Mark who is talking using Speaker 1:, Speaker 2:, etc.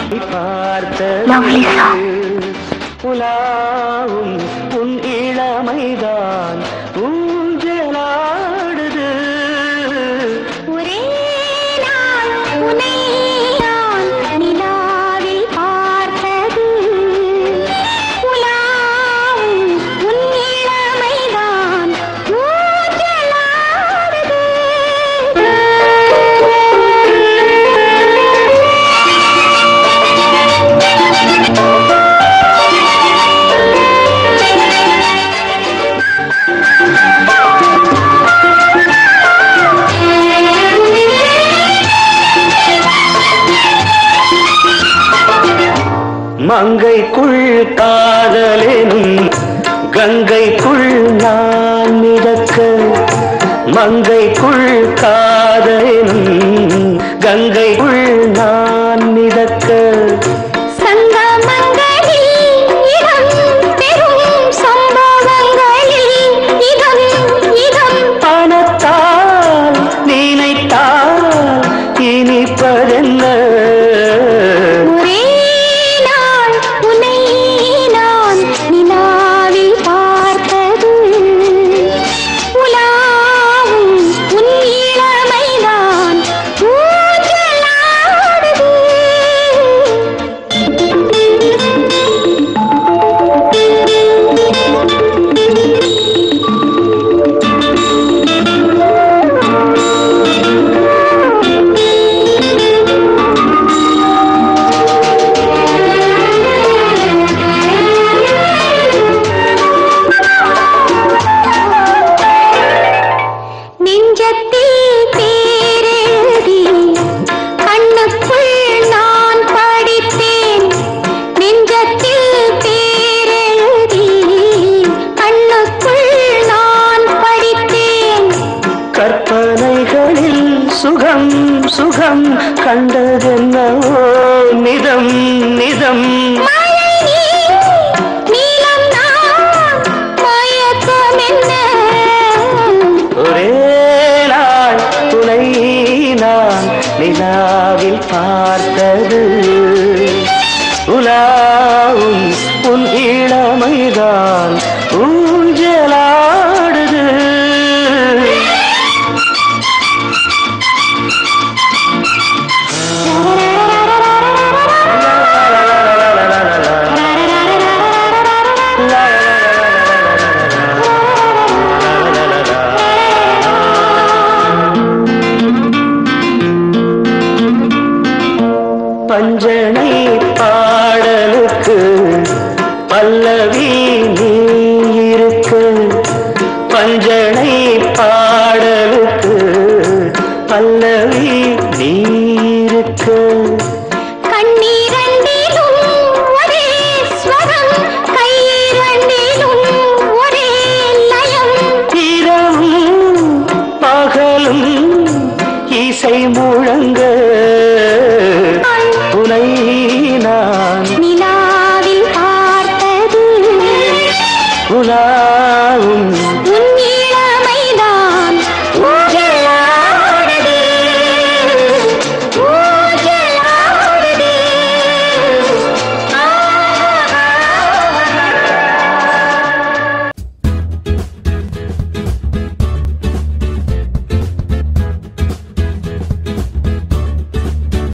Speaker 1: Lovely song.
Speaker 2: உலாவும் உன் இளமைதான் ஊஞ்சலாடுது
Speaker 1: ஒரே நாள் உன்னை நான் நிலாவில் பார்த்தது உலாவும் உன் இளமைதான் ஊஞ்சலாடுது
Speaker 2: மங்கைக்குள் காதலெனும் கங்கைக்குள் நான் மிதக்க மங்கைக்குள் காதலெனும் கங்கைக்குள் நான் மிதக்க
Speaker 1: சங்கமங்களில் இடம் பெரும் சம்பவங்களில் இதம் இதம்
Speaker 2: பணத்தால் நினைத்தால் இனிப்பதென்ன
Speaker 1: ஒரே நாள் உன்னை நான் நிலாவில் பார்த்தது உலாவும் உன் இளமைதான் ஊஞ்சலாடுது நெஞ்சத்தில் பேரெழுதி கண்ணுக்குள் நான் படித்தேன் நெஞ்சத்தில் பேரெழுதி கண்ணுக்குள் நான் படித்தேன்
Speaker 2: கற்பனைகளில் சுகம் சுகம் கண்டதென்னவோ நிதம் நிதம்
Speaker 1: மழை நீர், நீலம் நான், மயக்கம் என்ன
Speaker 2: ஒரே நாள் துணை நான் நிலாவில் பார்த்தது உலாவும் உன் இளமைதான் ஊஞ்சலாடுது பஞ்சனை பாடலுக்கு பல்லவி நீ இருக்கு பஞ்சனை பாடலுக்கு பல்லவி நீ இருக்கு
Speaker 1: கண்ணீரண்டிலும் ஒரே ஸ்வரம் கையிரண்டிலும் ஒரே லயம்
Speaker 2: இரவும் பகலும் இசை முழங்க துணை நான்